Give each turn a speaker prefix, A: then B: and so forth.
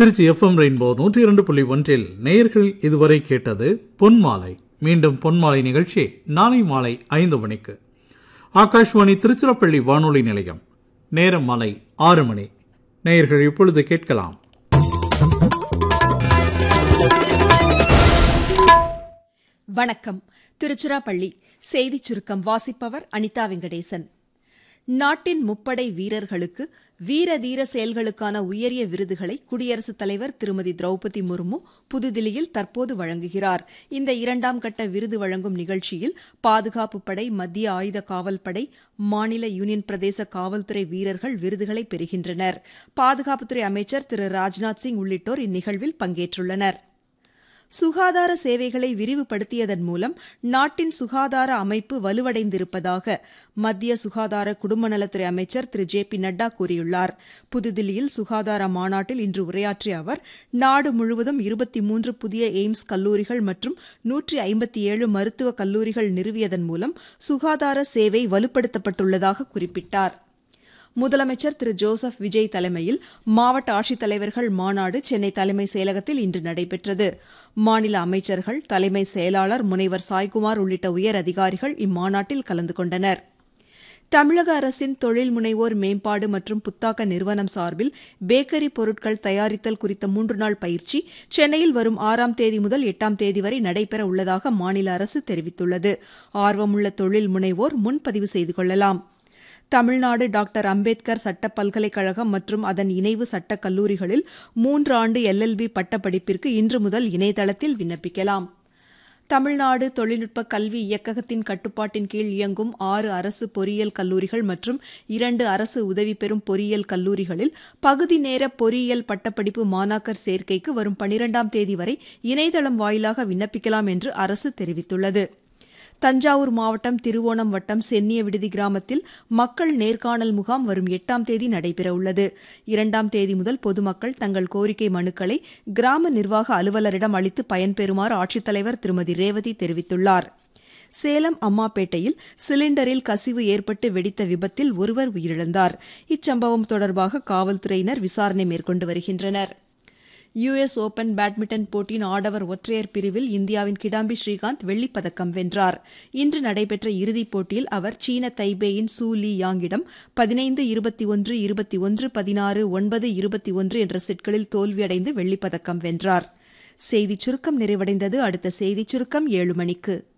A: Trichy FM rainbow நூற்றி இரண்டு புள்ளி ஒன்றில் நேயர்கள் இதுவரை கேட்டது பொன்மாலை மீண்டும் பொன்மாலை நிகழ்ச்சி நாளை மாலை ஐந்து மணிக்கு ஆகாஷ்வாணி திருச்சிராப்பள்ளி வானொலி நிலையம் நேரம் மாலை ஆறு மணி நேயர்கள் இப்பொழுது கேட்கலாம்
B: வணக்கம் திருச்சிராப்பள்ளி செய்திச் சுருக்கம் வாசிப்பவர் அனிதா வெங்கடேசன் நாட்டின் முப்படை வீரர்களுக்கு வீர தீர செயல்களுக்கான உயரிய விருதுகளை குடியரசுத் தலைவர் திருமதி திரௌபதி முர்மு புதுதில்லியில் தற்போது வழங்குகிறார் இந்த இரண்டாம் கட்ட விருது வழங்கும் நிகழ்ச்சியில் பாதுகாப்பு படை மத்திய ஆயுத காவல் படை மாநில யூனியன் பிரதேச காவல்துறை வீரர்கள் விருதுகளை பெறுகின்றனர் பாதுகாப்புத்துறை அமைச்சர் திரு ராஜ்நாத் சிங் உள்ளிட்டோர் இந்நிகழ்வில் பங்கேற்றுள்ளனா் சுகாதார சேவைகளை விரிவுபடுத்தியதன் மூலம் நாட்டின் சுகாதார அமைப்பு வலுவடைந்திருப்பதாக மத்திய சுகாதார குடும்ப நலத்துறை அமைச்சர் திரு ஜே பி நட்டா கூறியுள்ளார் புதுதில்லியில் சுகாதார மாநாட்டில் இன்று உரையாற்றிய அவர் நாடு முழுவதும் இருபத்தி மூன்று புதிய எய்ம்ஸ் கல்லூரிகள் மற்றும் நூற்றி ஐம்பத்தி ஏழு மருத்துவக் கல்லூரிகள் நிறுவியதன் மூலம் சுகாதார சேவை வலுப்படுத்தப்பட்டுள்ளதாக குறிப்பிட்டார் முதலமைச்சர் திரு ஜோசப் விஜய் தலைமையில் மாவட்ட ஆட்சித்தலைவர்கள் மாநாடு சென்னை தலைமை செயலகத்தில் இன்று நடைபெற்றது மாநில அமைச்சர்கள் தலைமை செயலாளர் முனைவர் சாய்குமார் உள்ளிட்ட உயர் அதிகாரிகள் இம்மாநாட்டில் கலந்து கொண்டனர் தமிழக அரசின் தொழில் முனைவோர் மேம்பாடு மற்றும் புத்தாக்க நிறுவனம் சார்பில் பேக்கரி பொருட்கள் தயாரித்தல் குறித்த மூன்று நாள் பயிற்சி சென்னையில் வரும் ஆறாம் தேதி முதல் எட்டாம் தேதி வரை நடைபெற உள்ளதாக மாநில அரசு தெரிவித்துள்ளது ஆர்வமுள்ள தொழில் முனைவோர் முன்பதிவு செய்து கொள்ளலாம் தமிழ்நாடு டாக்டர் அம்பேத்கர் சட்ட பல்கலைக்கழகம் மற்றும் அதன் இணைவு சட்டக் கல்லூரிகளில் மூன்று ஆண்டு எல்எல்பி பட்டப்படிப்பிற்கு இன்று முதல் இணையதளத்தில் விண்ணப்பிக்கலாம் தமிழ்நாடு தொழில்நுட்ப கல்வி இயக்ககத்தின் கட்டுப்பாட்டின் கீழ் இயங்கும் ஆறு அரசு பொறியியல் கல்லூரிகள் மற்றும் இரண்டு அரசு உதவி பெறும் பொறியியல் கல்லூரிகளில் பகுதி நேர பொறியியல் பட்டப்படிப்பு மாணாக்கர் சேர்க்கைக்கு வரும் பனிரெண்டாம் தேதி வரை இணையதளம் வாயிலாக விண்ணப்பிக்கலாம் என்று அரசு தெரிவித்துள்ளது தஞ்சாவூர் மாவட்டம் திருவோணம் வட்டம் சென்னிய விடுதி கிராமத்தில் மக்கள் நேர்காணல் முகாம் வரும் எட்டாம் தேதி நடைபெறவுள்ளது இரண்டாம் தேதி முதல் பொதுமக்கள் தங்கள் கோரிக்கை மனுக்களை கிராம நிர்வாக அலுவலரிடம் அளித்து பயன்பெறுமாறு ஆட்சித்தலைவர் திருமதி ரேவதி தெரிவித்துள்ளார் சேலம் அம்மாப்பேட்டையில் சிலிண்டரில் கசிவு ஏற்பட்டு வெடித்த விபத்தில் ஒருவர் உயிரிழந்தார் இச்சம்பவம் தொடர்பாக காவல்துறையினர் விசாரணை மேற்கொண்டு வருகின்றனர் யுஎஸ் ஓபன் பேட்மிண்டன் போட்டியின் ஆடவர் ஒற்றையர் பிரிவில் இந்தியாவின் கிடாம்பி ஸ்ரீகாந்த் வெள்ளிப்பதக்கம் வென்றார் இன்று நடைபெற்ற இறுதிப் போட்டியில் அவர் சீன தைபேயின் சூ லீ யாங்கிடம் பதினைந்து இருபத்தி ஒன்று இருபத்தி ஒன்று பதினாறு ஒன்பது இருபத்தி ஒன்று என்ற செட்களில் தோல்வியடைந்து வெள்ளிப்பதக்கம் வென்றார் செய்திச் சுருக்கம் நிறைவடைந்தது அடுத்த செய்திச் சுருக்கம் ஏழு மணிக்கு